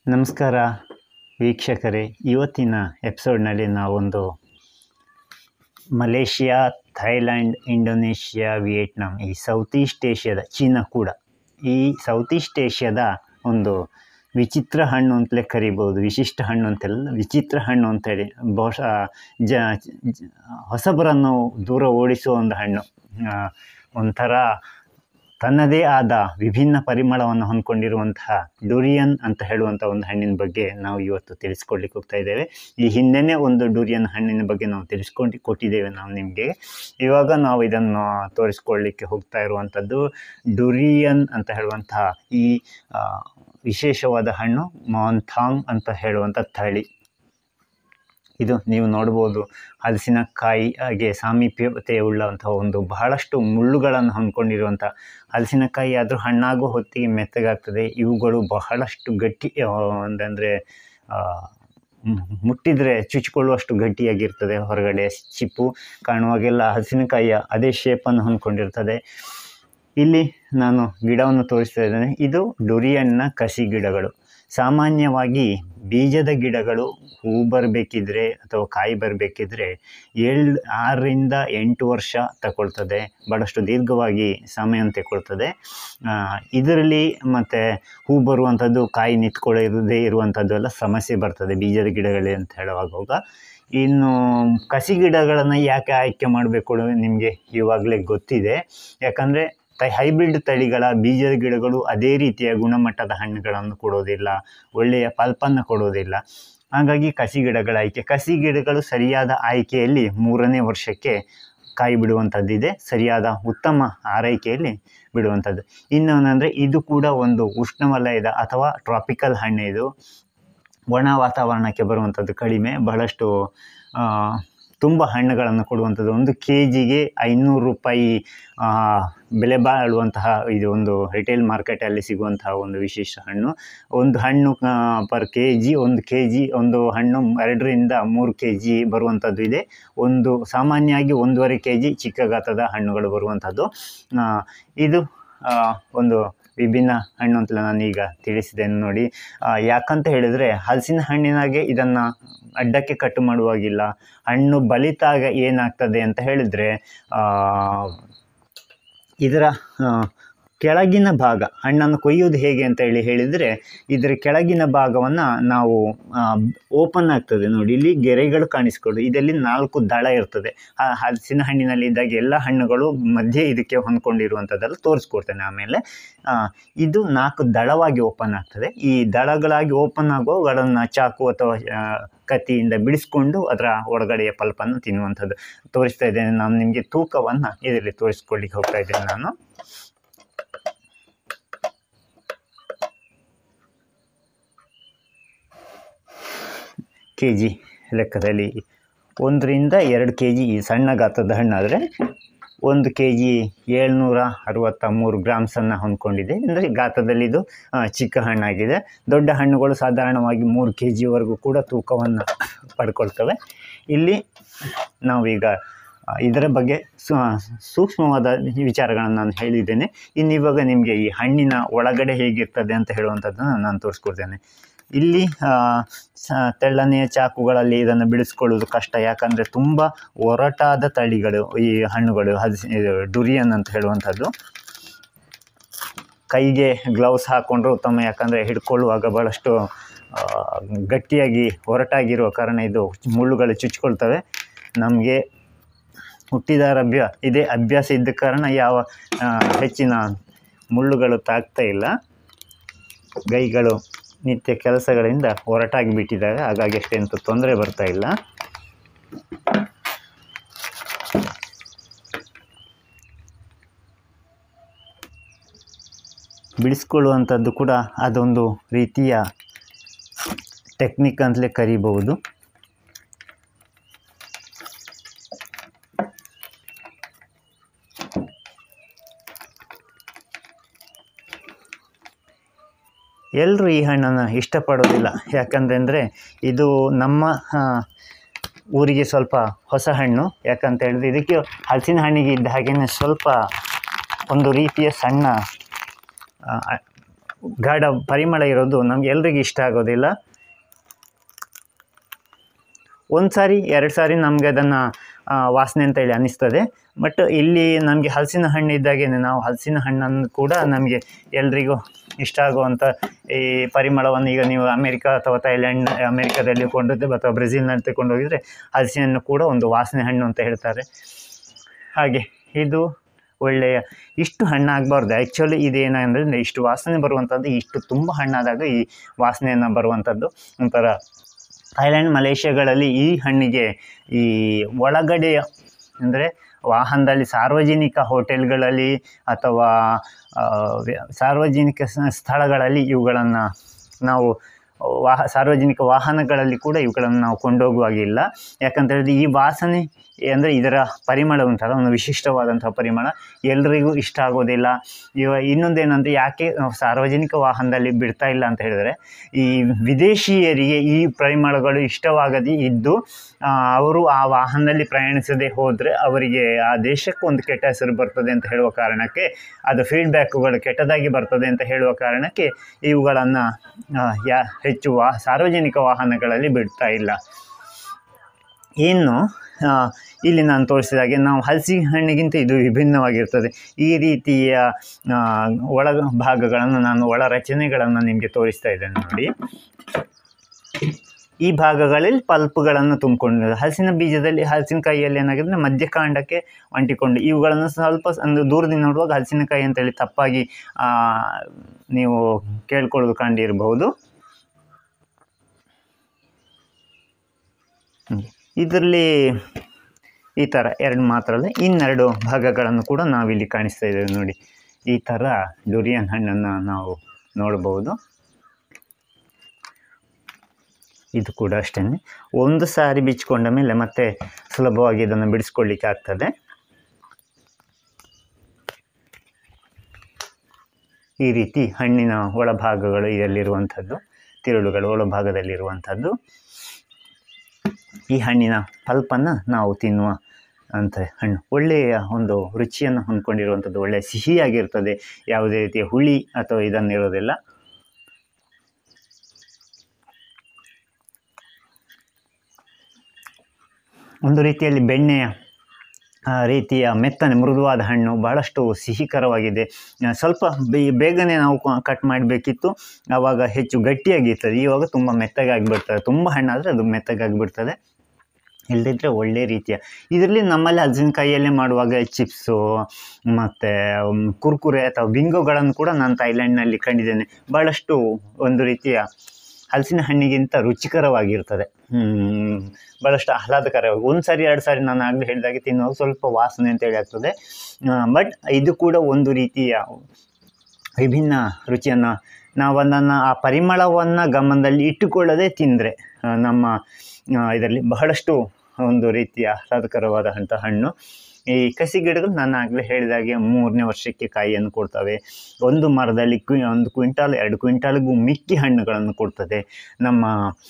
ನಮಸ್ಕಾರ ವೀಕ್ಷಕರೇ ಇವತ್ತಿನ ಎಪಿಸೋಡ್ನಲ್ಲಿ ನಾವೊಂದು ಮಲೇಷಿಯಾ ಥೈಲ್ಯಾಂಡ್ ಇಂಡೋನೇಷ್ಯಾ ವಿಯೆಟ್ನಾಂ ಈ ಸೌತ್ ಈಸ್ಟ್ ಏಷ್ಯಾದ ಚೀನಾ ಕೂಡ ಈ ಸೌತ್ ಈಸ್ಟ್ ಏಷ್ಯಾದ ಒಂದು ವಿಚಿತ್ರ ಹಣ್ಣು ಅಂತಲೇ ಕರಿಬೋದು ವಿಶಿಷ್ಟ ಹಣ್ಣು ಅಂತೆಲ್ಲ ವಿಚಿತ್ರ ಹಣ್ಣು ಅಂತೇಳಿ ಬಹುಶಃ ಜ ಜ- ಹೊಸಬರನ್ನು ದೂರ ಓಡಿಸುವ ಒಂದು ಹಣ್ಣು ಆ, ಒಂಥರ ತನ್ನದೇ ಆದ ವಿಭಿನ್ನ ಪರಿಮಳವನ್ನು ಹೊಂದ್ಕೊಂಡಿರುವಂತಹ ಡುರಿಯನ್ ಅಂತ ಹೇಳುವಂಥ ಒಂದು ಹಣ್ಣಿನ ಬಗ್ಗೆ ನಾವು ಇವತ್ತು ತಿಳಿಸ್ಕೊಡ್ಲಿಕ್ಕೆ ಹೋಗ್ತಾ ಇದ್ದೇವೆ ಈ ಹಿಂದೆನೇ ಒಂದು ಡುರಿಯನ್ ಹಣ್ಣಿನ ಬಗ್ಗೆ ನಾವು ತಿಳಿಸ್ಕೊಂಡು ಕೊಟ್ಟಿದ್ದೇವೆ ನಾವು ನಿಮಗೆ ಇವಾಗ ನಾವು ಇದನ್ನು ತೋರಿಸ್ಕೊಳ್ಳಿಕ್ಕೆ ಹೋಗ್ತಾ ಇರುವಂಥದ್ದು ಡುರಿಯನ್ ಅಂತ ಹೇಳುವಂತಹ ಈ ಆ, ವಿಶೇಷವಾದ ಹಣ್ಣು ಮಾನ್ಥಾಂಗ್ ಅಂತ ಹೇಳುವಂಥ ತಳಿ ಇದು ನೀವು ನೋಡ್ಬೋದು ಹಲಸಿನಕಾಯಿ ಹಾಗೆ ಸಾಮೀಪ್ಯತೆ ಉಳ್ಳಂತಹ ಒಂದು ಬಹಳಷ್ಟು ಮುಳ್ಳುಗಳನ್ನು ಹೊಂದ್ಕೊಂಡಿರುವಂಥ ಹಲಸಿನಕಾಯಿ ಆದರೂ ಹಣ್ಣಾಗೋ ಹೊತ್ತಿಗೆ ಮೆತ್ತಗಾಗ್ತದೆ ಇವುಗಳು ಬಹಳಷ್ಟು ಗಟ್ಟಿ ಅಂದರೆ ಮುಟ್ಟಿದರೆ ಚುಚ್ಕೊಳ್ಳುವಷ್ಟು ಗಟ್ಟಿಯಾಗಿರ್ತದೆ ಹೊರಗಡೆ ಚಿಪ್ಪು ಕಾಣುವಾಗೆಲ್ಲ ಹಲಸಿನಕಾಯಿಯ ಅದೇ ಶೇಪನ್ನು ಹೊಂದ್ಕೊಂಡಿರ್ತದೆ ಇಲ್ಲಿ ನಾನು ಗಿಡವನ್ನು ತೋರಿಸ್ತಾ ಇದ್ದೇನೆ ಇದು ಡುರಿಯನ್ನ ಕಸಿ ಗಿಡಗಳು ಸಾಮಾನ್ಯವಾಗಿ ಬೀಜದ ಗಿಡಗಳು ಹೂ ಬರಬೇಕಿದ್ರೆ ಅಥವಾ ಕಾಯಿ ಬರಬೇಕಿದ್ರೆ ಏಳು ಆರರಿಂದ ಎಂಟು ವರ್ಷ ತಗೊಳ್ತದೆ ಭಾಳಷ್ಟು ದೀರ್ಘವಾಗಿ ಸಮಯ ತಗೊಳ್ತದೆ ಆ, ಇದರಲ್ಲಿ ಮತ್ತು ಹೂ ಬರುವಂಥದ್ದು ಕಾಯಿ ನಿಂತ್ಕೊಳ್ಳದೇ ಇರುವಂಥದ್ದು ಎಲ್ಲ ಸಮಸ್ಯೆ ಬರ್ತದೆ ಬೀಜದ ಗಿಡಗಳೇ ಅಂತ ಹೇಳುವಾಗ ಇನ್ನು ಕಸಿ ಗಿಡಗಳನ್ನು ಯಾಕೆ ಆಯ್ಕೆ ಮಾಡಬೇಕು ನಿಮಗೆ ಇವಾಗಲೇ ಗೊತ್ತಿದೆ ಯಾಕಂದರೆ ತೈ ಹೈಬ್ರಿಡ್ ತಳಿಗಳ ಬೀಜದ ಗಿಡಗಳು ಅದೇ ರೀತಿಯ ಗುಣಮಟ್ಟದ ಹಣ್ಣುಗಳನ್ನು ಕೊಡೋದಿಲ್ಲ ಒಳ್ಳೆಯ ಪಲ್ಪನ್ನು ಕೊಡೋದಿಲ್ಲ ಹಾಗಾಗಿ ಕಸಿ ಗಿಡಗಳ ಆಯ್ಕೆ ಕಸಿ ಗಿಡಗಳು ಸರಿಯಾದ ಆಯ್ಕೆಯಲ್ಲಿ ಮೂರನೇ ವರ್ಷಕ್ಕೆ ಕಾಯಿ ಬಿಡುವಂಥದ್ದಿದೆ ಸರಿಯಾದ ಉತ್ತಮ ಆರೈಕೆಯಲ್ಲಿ ಬಿಡುವಂಥದ್ದು ಇನ್ನೊಂದಂದರೆ ಇದು ಕೂಡ ಒಂದು ಉಷ್ಣವಲಯದ ಅಥವಾ ಟ್ರಾಪಿಕಲ್ ಹಣ್ಣು ಇದು ಒಣ ವಾತಾವರಣಕ್ಕೆ ಬರುವಂಥದ್ದು ಕಡಿಮೆ ಬಹಳಷ್ಟು ಆ, ತುಂಬ ಹಣ್ಣುಗಳನ್ನು ಕೊಡುವಂಥದ್ದು ಒಂದು ಕೆ ಜಿಗೆ ಐನೂರು ರೂಪಾಯಿ ಆ, ಬೆಲೆ ಬಾಳುವಂತಹ ಇದು ಒಂದು ರಿಟೇಲ್ ಮಾರ್ಕೆಟಲ್ಲಿ ಸಿಗುವಂತಹ ಒಂದು ವಿಶೇಷ ಹಣ್ಣು ಒಂದು ಹಣ್ಣು ಪರ್ ಕೆ ಜಿ ಒಂದು ಕೆ ಜಿ ಒಂದು ಹಣ್ಣು ಎರಡರಿಂದ ಮೂರು ಕೆ ಜಿ ಬರುವಂಥದ್ದು ಇದೆ ಒಂದು ಸಾಮಾನ್ಯವಾಗಿ ಒಂದೂವರೆ ಕೆ ಜಿ ಚಿಕ್ಕ ಗಾತ್ರದ ಹಣ್ಣುಗಳು ಬರುವಂಥದ್ದು ಆ, ಇದು ಆ, ಒಂದು ವಿಭಿನ್ನ ಹಣ್ಣು ಅಂತ ನಾನು ಈಗ ತಿಳಿಸಿದ್ದೇನೆ ನೋಡಿ ಆ, ಯಾಕಂತ ಹೇಳಿದರೆ ಹಲಸಿನ ಹಣ್ಣಿನಾಗೆ ಇದನ್ನು ಅಡ್ಡಕ್ಕೆ ಕಟ್ಟು ಮಾಡುವಾಗಿಲ್ಲ ಹಣ್ಣು ಬಲಿತಾಗ ಏನಾಗ್ತದೆ ಅಂತ ಹೇಳಿದರೆ ಇದರ ಆ, ಕೆಳಗಿನ ಭಾಗ ಹಣ್ಣನ್ನು ಕೊಯ್ಯೋದು ಹೇಗೆ ಅಂತ ಹೇಳಿ ಹೇಳಿದರೆ ಇದರ ಕೆಳಗಿನ ಭಾಗವನ್ನು ನಾವು ಓಪನ್ ಆಗ್ತದೆ ನೋಡಿ ಇಲ್ಲಿ ಗೆರೆಗಳು ಕಾಣಿಸ್ಕೊಳ್ಳಿ ಇದರಲ್ಲಿ ನಾಲ್ಕು ದಳ ಇರ್ತದೆ ಆ ಹಲಸಿನ ಹಣ್ಣಿನಲ್ಲಿ ಇದ್ದಾಗ ಎಲ್ಲ ಹಣ್ಣುಗಳು ಮಧ್ಯೆ ಇದಕ್ಕೆ ಹೊಂದ್ಕೊಂಡಿರುವಂಥದ್ದೆಲ್ಲ ತೋರಿಸ್ಕೊಡ್ತೇನೆ ಆಮೇಲೆ ಆ, ಇದು ನಾಲ್ಕು ದಳವಾಗಿ ಓಪನ್ ಆಗ್ತದೆ ಈ ದಳಗಳಾಗಿ ಓಪನ್ ಆಗುವಗಳನ್ನು ಚಾಕು ಅಥವಾ ಆ, ಕತ್ತಿಯಿಂದ ಬಿಡಿಸ್ಕೊಂಡು ಅದರ ಒಳಗಡೆಯ ಪಲ್ಪನ್ನು ತಿನ್ನುವಂಥದ್ದು ತೋರಿಸ್ತಾ ಇದ್ದೇನೆ ನಾನು ನಿಮಗೆ ತೂಕವನ್ನು ಇದರಲ್ಲಿ ತೋರಿಸ್ಕೊಳ್ಳಿಕ್ಕೆ ಹೋಗ್ತಾ ಇದ್ದೇನೆ ನಾನು ಕೆ ಜಿ ಲೆಕ್ಕದಲ್ಲಿ ಒಂದರಿಂದ ಎರಡು ಕೆ ಜಿ ಈ ಸಣ್ಣ ಗಾತ್ರದ ಹಣ್ಣಾದರೆ ಒಂದು ಕೆ ಜಿ ಏಳ್ನೂರ ಅರವತ್ತ ಮೂರು ಗ್ರಾಮ್ಸನ್ನು ಹೊಂದ್ಕೊಂಡಿದೆ ಅಂದರೆ ಗಾತ್ರದಲ್ಲಿ ಇದು ಆ, ಚಿಕ್ಕ ಹಣ್ಣಾಗಿದೆ ದೊಡ್ಡ ಹಣ್ಣುಗಳು ಸಾಧಾರಣವಾಗಿ ಮೂರು ಕೆ ಜಿವರೆಗೂ ಕೂಡ ತೂಕವನ್ನು ಪಡ್ಕೊಳ್ತವೆ ಇಲ್ಲಿ ನಾವೀಗ ಆ, ಇದರ ಬಗ್ಗೆ ಸು- ಸೂಕ್ಷ್ಮವಾದ ವಿಚಾರಗಳನ್ನು ನಾನು ಹೇಳಿದ್ದೇನೆ ಇನ್ನು ಇವಾಗ ನಿಮಗೆ ಈ ಹಣ್ಣಿನ ಒಳಗಡೆ ಹೇಗಿರ್ತದೆ ಅಂತ ಹೇಳುವಂಥದ್ದನ್ನು ನಾನು ತೋರಿಸ್ಕೊಡ್ತೇನೆ ಇಲ್ಲಿ ಆ, ಸ- ತೆಳ್ಳನೆಯ ಚಾಕುಗಳಲ್ಲಿ ಇದನ್ನು ಬಿಡಿಸ್ಕೊಳ್ಳೋದು ಕಷ್ಟ ಯಾಕಂದರೆ ತುಂಬ ಒರಟಾದ ತಳಿಗಳು ಈ ಹಣ್ಣುಗಳು ಹಲಸಿ ಇದು ಡುರಿಯನ್ ಅಂತ ಹೇಳುವಂಥದ್ದು ಕೈಗೆ ಗ್ಲೌಸ್ ಹಾಕ್ಕೊಂಡ್ರೆ ಉತ್ತಮ ಯಾಕಂದರೆ ಹಿಡ್ಕೊಳ್ಳುವಾಗ ಭಾಳಷ್ಟು ಆ, ಗಟ್ಟಿಯಾಗಿ ಒರಟಾಗಿರುವ ಕಾರಣ ಇದು ಮುಳ್ಳುಗಳು ಚುಚ್ಕೊಳ್ತವೆ ನಮಗೆ ಹುಟ್ಟಿದಾರ ಅಭ್ಯ ಇದೇ ಅಭ್ಯಾಸ ಇದ್ದ ಕಾರಣ ಯಾವ ಆ, ಹೆಚ್ಚಿನ ಮುಳ್ಳುಗಳು ತಾಗ್ತಾ ಇಲ್ಲ ಕೈಗಳು ನಿತ್ಯ ಕೆಲಸಗಳಿಂದ ಹೊರಟಾಗಿ ಬಿಟ್ಟಿದ್ದಾವೆ ಹಾಗಾಗಿ ಅಷ್ಟೆಂತ ತೊಂದರೆ ಬರ್ತಾ ಇಲ್ಲ ಬಿಡಿಸ್ಕೊಳ್ಳುವಂಥದ್ದು ಕೂಡ ಅದೊಂದು ರೀತಿಯ ಟೆಕ್ನಿಕ್ ಅಂತಲೇ ಕರಿಬಹುದು ಎಲ್ಲರೂ ಈ ಹಣ್ಣನ್ನು ಇಷ್ಟಪಡೋದಿಲ್ಲ ಯಾಕಂತಂದರೆ ಇದು ನಮ್ಮ ಆ, ಊರಿಗೆ ಸ್ವಲ್ಪ ಹೊಸ ಹಣ್ಣು ಯಾಕಂತ ಹೇಳಿದ್ರೆ ಇದಕ್ಕೆ ಹಲಸಿನ ಹಣ್ಣಿಗೆ ಇದ್ದ ಹಾಗೆಯೇ ಸ್ವಲ್ಪ ಒಂದು ರೀತಿಯ ಸಣ್ಣ ಆ, ಗಾಢ ಪರಿಮಳ ಇರೋದು ನಮ್ಗೆ ಎಲ್ರಿಗೂ ಇಷ್ಟ ಆಗೋದಿಲ್ಲ ಒಂದು ಸಾರಿ ಎರಡು ಸಾರಿ ನಮಗೆ ಅದನ್ನು ವಾಸನೆ ಅಂತೇಳಿ ಅನ್ನಿಸ್ತದೆ ಬಟ್ ಇಲ್ಲಿ ನಮಗೆ ಹಲಸಿನ ಹಣ್ಣು ಇದ್ದಾಗೇ ನಾವು ಹಲಸಿನ ಹಣ್ಣನ್ನು ಕೂಡ ನಮಗೆ ಎಲ್ರಿಗೂ ಇಷ್ಟ ಆಗುವಂಥ ಈ ಪರಿಮಳವನ್ನು ಈಗ ನೀವು ಅಮೇರಿಕ ಅಥವಾ ಥೈಲ್ಯಾಂಡ್ ಅಮೇರಿಕಾದಲ್ಲಿ ಕೊಂಡದ್ದು ಅಥವಾ ಬ್ರೆಜಿಲ್ನಲ್ಲಿ ತಗೊಂಡು ಹೋಗಿದರೆ ಹಲಸಿನ ಹಣ್ಣು ಕೂಡ ಒಂದು ವಾಸನೆ ಹಣ್ಣು ಅಂತ ಹೇಳ್ತಾರೆ ಹಾಗೆ ಇದು ಒಳ್ಳೆಯ ಇಷ್ಟು ಹಣ್ಣಾಗಬಾರ್ದು ಆ್ಯಕ್ಚುಲಿ ಇದೇನಂದರೆ ಇಷ್ಟು ವಾಸನೆ ಬರುವಂಥದ್ದು ಇಷ್ಟು ತುಂಬ ಹಣ್ಣಾದಾಗ ಈ ವಾಸನೆಯನ್ನು ಬರುವಂಥದ್ದು ಒಂಥರ ಥೈಲ್ಯಾಂಡ್ ಮಲೇಷ್ಯಾಗಳಲ್ಲಿ ಈ ಹಣ್ಣಿಗೆ ಈ ಒಳಗಡೆಯ ಅಂದರೆ ವಾಹನದಲ್ಲಿ ಸಾರ್ವಜನಿಕ ಹೋಟೆಲ್ಗಳಲ್ಲಿ ಅಥವಾ ಆ, ವ್ಯ- ಸಾರ್ವಜನಿಕ ಸ- ಸ್ಥಳಗಳಲ್ಲಿ ಇವುಗಳನ್ನು ನಾವು ವಾಹ ಸಾರ್ವಜನಿಕ ವಾಹನಗಳಲ್ಲಿ ಕೂಡ ಇವುಗಳನ್ನು ನಾವು ಕೊಂಡೋಗುವಾಗಿಲ್ಲ ಯಾಕಂತ ಹೇಳಿದ್ರೆ ಈ ವಾಸನೆ ಅಂದರೆ ಇದರ ಪರಿಮಳ ಉಂಟಲ್ಲ ಒಂದು ವಿಶಿಷ್ಟವಾದಂತಹ ಪರಿಮಳ ಎಲ್ರಿಗೂ ಇಷ್ಟ ಆಗೋದಿಲ್ಲ ಇವ ಇನ್ನೊಂದೇನಂದರೆ ಯಾಕೆ ನಾವು ಸಾರ್ವಜನಿಕ ವಾಹನದಲ್ಲಿ ಬಿಡ್ತಾ ಇಲ್ಲ ಅಂತ ಹೇಳಿದರೆ ಈ ವಿದೇಶಿಯರಿಗೆ ಈ ಪರಿಮಳಗಳು ಇಷ್ಟವಾಗದೇ ಇದ್ದು ಆ, ಅವರು ಆ ವಾಹನದಲ್ಲಿ ಪ್ರಯಾಣಿಸದೆ ಹೋದರೆ ಅವರಿಗೆ ಆ ದೇಶಕ್ಕೆ ಒಂದು ಕೆಟ್ಟ ಹೆಸರು ಬರ್ತದೆ ಅಂತ ಹೇಳುವ ಕಾರಣಕ್ಕೆ ಅದು ಫೀಡ್ಬ್ಯಾಕುಗಳು ಕೆಟ್ಟದಾಗಿ ಬರ್ತದೆ ಅಂತ ಹೇಳುವ ಕಾರಣಕ್ಕೆ ಇವುಗಳನ್ನು ಯಾ ಹೆಚ್ಚು ವಾ ಸಾರ್ವಜನಿಕ ವಾಹನಗಳಲ್ಲಿ ಬಿಡ್ತಾ ಇಲ್ಲ ಇನ್ನು ಆ, ಇಲ್ಲಿ ನಾನು ತೋರಿಸಿದ ಹಾಗೆ ನಾವು ಹಲಸಿ ಹಣ್ಣಿಗಿಂತ ಇದು ವಿಭಿನ್ನವಾಗಿರ್ತದೆ ಈ ರೀತಿಯ ಆ, ಒಳ ಭಾಗಗಳನ್ನು ನಾನು ಒಳ ರಚನೆಗಳನ್ನು ನಿಮಗೆ ತೋರಿಸ್ತಾ ಇದ್ದೇನೆ ನೋಡಿ ಈ ಭಾಗಗಳಲ್ಲಿ ಪಲ್ಪ್ಗಳನ್ನು ತುಂಬಿಕೊಂಡಿದೆ ಹಲಸಿನ ಬೀಜದಲ್ಲಿ ಹಲಸಿನಕಾಯಿಯಲ್ಲಿ ಏನಾಗಿದೆ ಮಧ್ಯಕಾಂಡಕ್ಕೆ ಅಂಟಿಕೊಂಡು ಇವುಗಳನ್ನು ಸ್ವಲ್ಪ ಒಂದು ದೂರದಿಂದ ನೋಡುವಾಗ ಹಲಸಿನಕಾಯಿ ಅಂತೇಳಿ ತಪ್ಪಾಗಿ ಆ, ನೀವು ಕೇಳ್ಕೊಳ್ಳೋದು ಕಂಡಿರಬಹುದು ಇದರಲ್ಲಿ ಈ ಥರ ಎರಡು ಮಾತ್ರ ಅಲ್ಲ ಇನ್ನೆರಡು ಭಾಗಗಳನ್ನು ಕೂಡ ನಾವಿಲ್ಲಿ ಕಾಣಿಸ್ತಾ ಇದ್ದೇವೆ ನೋಡಿ ಈ ಥರ ಡುರಿಯನ್ ಹಣ್ಣನ್ನು ನಾವು ನೋಡಬಹುದು ಇದು ಕೂಡ ಅಷ್ಟೇ ಒಂದು ಸಾರಿ ಬಿಚ್ಕೊಂಡ ಮೇಲೆ ಮತ್ತೆ ಸುಲಭವಾಗಿ ಇದನ್ನು ಬಿಡಿಸ್ಕೊಳ್ಳಿಕ್ಕೆ ಆಗ್ತದೆ ಈ ರೀತಿ ಹಣ್ಣಿನ ಒಳಭಾಗಗಳು ಇದರಲ್ಲಿರುವಂಥದ್ದು ತಿರುಳುಗಳು ಒಳಭಾಗದಲ್ಲಿರುವಂಥದ್ದು ಈ ಹಣ್ಣಿನ ಪಲ್ಪನ್ನು ನಾವು ತಿನ್ನುವ ಅಂತ ಹಣ್ಣು ಒಳ್ಳೆಯ ಒಂದು ರುಚಿಯನ್ನು ಹೊಂದ್ಕೊಂಡಿರುವಂಥದ್ದು ಒಳ್ಳೆಯ ಸಿಹಿಯಾಗಿರ್ತದೆ ಯಾವುದೇ ರೀತಿಯ ಹುಳಿ ಅಥವಾ ಇದನ್ನಿರೋದಿಲ್ಲ ಒಂದು ರೀತಿಯಲ್ಲಿ ಬೆಣ್ಣೆಯ ಆ, ರೀತಿಯ ಮೆತ್ತನೆ ಮೃದುವಾದ ಹಣ್ಣು ಬಹಳಷ್ಟು ಸಿಹಿಕರವಾಗಿದೆ ಆ, ಸ್ವಲ್ಪ ಬೇ- ಬೇಗನೆ ನಾವು ಕಟ್ ಮಾಡಬೇಕಿತ್ತು ಆವಾಗ ಹೆಚ್ಚು ಗಟ್ಟಿಯಾಗಿರ್ತದೆ ಇವಾಗ ತುಂಬ ಮೆತ್ತಗಾಗಿಬಿಡ್ತದೆ ತುಂಬ ಹಣ್ಣಾದರೆ ಅದು ಮೆತ್ತಗಾಗಿಬಿಡ್ತದೆ ಇಲ್ಲದಿದ್ದರೆ ಒಳ್ಳೆಯ ರೀತಿಯ ಇದರಲ್ಲಿ ನಮ್ಮಲ್ಲಿ ಹಲಸಿನಕಾಯಿಯಲ್ಲೇ ಮಾಡುವಾಗ ಚಿಪ್ಸು ಮತ್ತು ಕುರ್ಕುರೆ ಅಥವಾ ಬಿಂಗೋಗಳನ್ನು ಕೂಡ ನಾನು ಥೈಲ್ಯಾಂಡ್ನಲ್ಲಿ ಕಂಡಿದ್ದೇನೆ ಭಾಳಷ್ಟು ಒಂದು ರೀತಿಯ ಹಲಸಿನ ಹಣ್ಣಿಗಿಂತ ರುಚಿಕರವಾಗಿರ್ತದೆ ಹ್ಮ್, ಭಾಳಷ್ಟು ಆಹ್ಲಾದಕರವಾಗಿ ಒಂದು ಸಾರಿ ಎರಡು ಸಾರಿ ನಾನು ಆಗಲೇ ಹೇಳಿದಾಗೆ ತಿನ್ನುವಾಗ ಸ್ವಲ್ಪ ವಾಸನೆ ಅಂತೇಳಿ ಆಗ್ತದೆ ಬಟ್ ಇದು ಕೂಡ ಒಂದು ರೀತಿಯ ವಿಭಿನ್ನ ರುಚಿಯನ್ನು ನಾವು ಅದನ್ನು ಆ ಪರಿಮಳವನ್ನು ಗಮನದಲ್ಲಿ ಇಟ್ಟುಕೊಳ್ಳದೆ ತಿಂದರೆ ನಮ್ಮ ಇದರಲ್ಲಿ ಬಹಳಷ್ಟು ಒಂದು ರೀತಿಯ ಆಹ್ಲಾದಕರವಾದ ಅಂಥ ಹಣ್ಣು ಈ ಕಸಿ ಗಿಡಗಳು ನಾನು ಆಗಲೇ ಹೇಳಿದಾಗೆ ಮೂರನೇ ವರ್ಷಕ್ಕೆ ಕಾಯಿಯನ್ನು ಕೊಡ್ತವೆ ಒಂದು ಮರದಲ್ಲಿ ಕ್ವಿ ಒಂದು ಕ್ವಿಂಟಾಲ್ ಎರಡು ಕ್ವಿಂಟಾಲ್ಗೂ ಮಿಕ್ಕಿ ಹಣ್ಣುಗಳನ್ನು ಕೊಡ್ತದೆ ನಮ್ಮ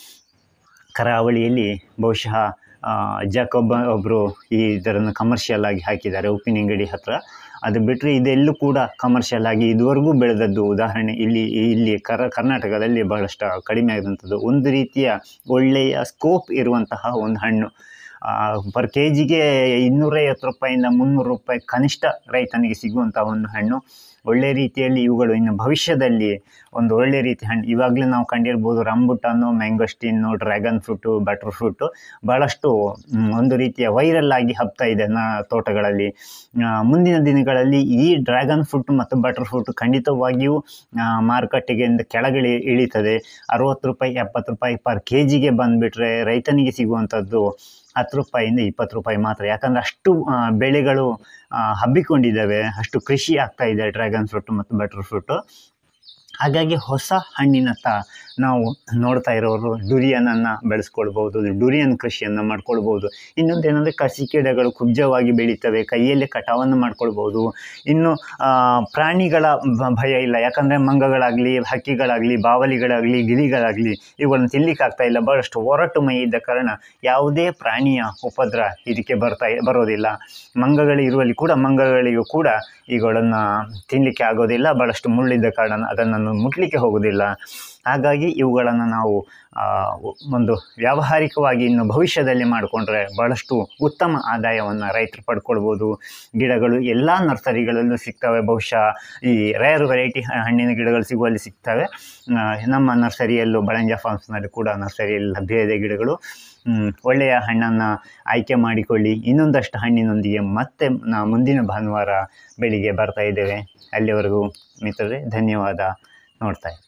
ಕರಾವಳಿಯಲ್ಲಿ ಬಹುಶಃ ಆ, ಜಾಕೊಬ್ಬ ಒಬ್ಬರು ಈ ಇದರನ್ನು ಕಮರ್ಷಿಯಲ್ ಆಗಿ ಹಾಕಿದ್ದಾರೆ ಉಪ್ಪಿನಂಗಡಿ ಹತ್ರ ಅದು ಬಿಟ್ಟರೆ ಇದೆಲ್ಲೂ ಕೂಡ ಕಮರ್ಷಿಯಲ್ ಆಗಿ ಇದುವರೆಗೂ ಬೆಳೆದದ್ದು ಉದಾಹರಣೆ ಇಲ್ಲಿ ಇಲ್ಲಿ ಕರ ಕರ್ನಾಟಕದಲ್ಲಿ ಬಹಳಷ್ಟು ಕಡಿಮೆ ಆದಂಥದ್ದು ಒಂದು ರೀತಿಯ ಒಳ್ಳೆಯ ಸ್ಕೋಪ್ ಇರುವಂತಹ ಒಂದು ಹಣ್ಣು ಪರ್ ಕೆ ಜಿಗೆ ಇನ್ನೂರೈವತ್ತು ರೂಪಾಯಿಂದ ಮುನ್ನೂರು ರೂಪಾಯಿ ಕನಿಷ್ಠ ರೈತನಿಗೆ ಸಿಗುವಂಥ ಒಂದು ಹಣ್ಣು ಒಳ್ಳೆಯ ರೀತಿಯಲ್ಲಿ ಇವುಗಳು ಇನ್ನು ಭವಿಷ್ಯದಲ್ಲಿ ಒಂದು ಒಳ್ಳೆಯ ರೀತಿ ಹಣ್ಣು ಇವಾಗಲೇ ನಾವು ಕಂಡಿರ್ಬೋದು rambutan mangosteen dragon fruit butter fruit ಭಾಳಷ್ಟು ಮ್, ಒಂದು ರೀತಿಯ ವೈರಲ್ ಆಗಿ ಹಬ್ತಾ ಇದೆ ನ ತೋಟಗಳಲ್ಲಿ ಆ, ಮುಂದಿನ ದಿನಗಳಲ್ಲಿ ಈ ಡ್ರ್ಯಾಗನ್ ಫ್ರೂಟ್ ಮತ್ತು ಬಟರ್ ಫ್ರೂಟ್ ಖಂಡಿತವಾಗಿಯೂ ಆ, ಮಾರುಕಟ್ಟೆಗೆ ಇಂದ ಕೆಳಗಿಳಿ ಇಳೀತದೆ ಅರುವತ್ತು ರೂಪಾಯಿ ಎಪ್ಪತ್ತು ರೂಪಾಯಿ ಪರ್ ಕೆ ಜಿಗೆ ಬಂದುಬಿಟ್ರೆ ರೈತನಿಗೆ ಸಿಗುವಂಥದ್ದು ಹತ್ತು ರೂಪಾಯಿಂದ ಇಪ್ಪತ್ತು ರೂಪಾಯಿ ಮಾತ್ರ ಯಾಕಂದರೆ ಅಷ್ಟು ಆ, ಬೆಳೆಗಳು ಆ, ಹಬ್ಬಿಕೊಂಡಿದ್ದಾವೆ ಅಷ್ಟು ಕೃಷಿ ಆಗ್ತಾ ಇದೆ ಡ್ರ್ಯಾಗನ್ ಫ್ರೂಟ್ ಮತ್ತು ಬಟರ್ ಫ್ರೂಟು ಹಾಗಾಗಿ ಹೊಸ ಹಣ್ಣಿನತ್ತ ನಾವು ನೋಡ್ತಾ ಇರೋರು ಡುರಿಯನನ್ನು ಬೆಳೆಸ್ಕೊಳ್ಬೋದು ಡುರಿಯನ್ ಕೃಷಿಯನ್ನು ಮಾಡ್ಕೊಳ್ಬೋದು ಇನ್ನೊಂದು ಏನಂದರೆ ಕಸಿ ಗಿಡಗಳು ಕುಬ್ಜವಾಗಿ ಬೆಳೀತವೆ ಕೈಯಲ್ಲೇ ಕಟಾವನ್ನು ಮಾಡ್ಕೊಳ್ಬೋದು ಇನ್ನು ಆ, ಪ್ರಾಣಿಗಳ ಭ- ಭಯ ಇಲ್ಲ ಯಾಕಂದರೆ ಮಂಗಗಳಾಗಲಿ ಹಕ್ಕಿಗಳಾಗಲಿ ಬಾವಲಿಗಳಾಗಲಿ ಗಿಳಿಗಳಾಗಲಿ ಇವುಗಳನ್ನು ತಿನ್ಲಿಕ್ಕೆ ಆಗ್ತಾ ಇಲ್ಲ ಬಹಳಷ್ಟು ಒರಟು ಮೈ ಇದ್ದ ಕಾರಣ ಯಾವುದೇ ಪ್ರಾಣಿಯ ಉಪದ್ರ ಇದಕ್ಕೆ ಬರ್ತಾ ಬರೋದಿಲ್ಲ ಮಂಗಗಳು ಇರುವಲ್ಲಿ ಕೂಡ ಮಂಗಗಳಿಗೂ ಕೂಡ ಇವುಗಳನ್ನು ತಿನ್ನಲಿಕ್ಕೆ ಆಗೋದಿಲ್ಲ ಭಾಳಷ್ಟು ಮುಳ್ಳಿದ್ದ ಕಾರಣ ಅದನ್ನು ಮುಟ್ಲಿಕ್ಕೆ ಹೋಗೋದಿಲ್ಲ ಹಾಗಾಗಿ ಇವುಗಳನ್ನು ನಾವು ಆ, ಒಂದು ವ್ಯಾವಹಾರಿಕವಾಗಿ ಇನ್ನು ಭವಿಷ್ಯದಲ್ಲಿ ಮಾಡಿಕೊಂಡ್ರೆ ಭಾಳಷ್ಟು ಉತ್ತಮ ಆದಾಯವನ್ನು ರೈತರು ಪಡ್ಕೊಳ್ಬೋದು ಗಿಡಗಳು ಎಲ್ಲ ನರ್ಸರಿಗಳಲ್ಲೂ ಸಿಗ್ತವೆ ಬಹುಶಃ ಈ ರೇರ್ ವೆರೈಟಿ ಹಣ್ಣಿನ ಗಿಡಗಳು ಸಿಗುವಲ್ಲಿ ಸಿಗ್ತವೆ ಆ, ನಮ್ಮ ನರ್ಸರಿಯಲ್ಲೂ ಬಳಂಜ ಫಾರ್ಮ್ಸ್ನಲ್ಲಿ ಕೂಡ ನರ್ಸರಿಯಲ್ಲಿ ಲಭ್ಯ ಇದೆ ಗಿಡಗಳು ಹ್ಮ್, ಒಳ್ಳೆಯ ಹಣ್ಣನ್ನು ಆಯ್ಕೆ ಮಾಡಿಕೊಳ್ಳಿ ಇನ್ನೊಂದಷ್ಟು ಹಣ್ಣಿನೊಂದಿಗೆ ಮತ್ತೆ ನಾ ಮುಂದಿನ ಭಾನುವಾರ ಬೆಳಿಗ್ಗೆ ಬರ್ತಾ ಇದ್ದೇವೆ ಅಲ್ಲಿವರೆಗೂ ಮಿತ್ರರೇ ಧನ್ಯವಾದ ನೋಡ್ತಾ ಇರಿ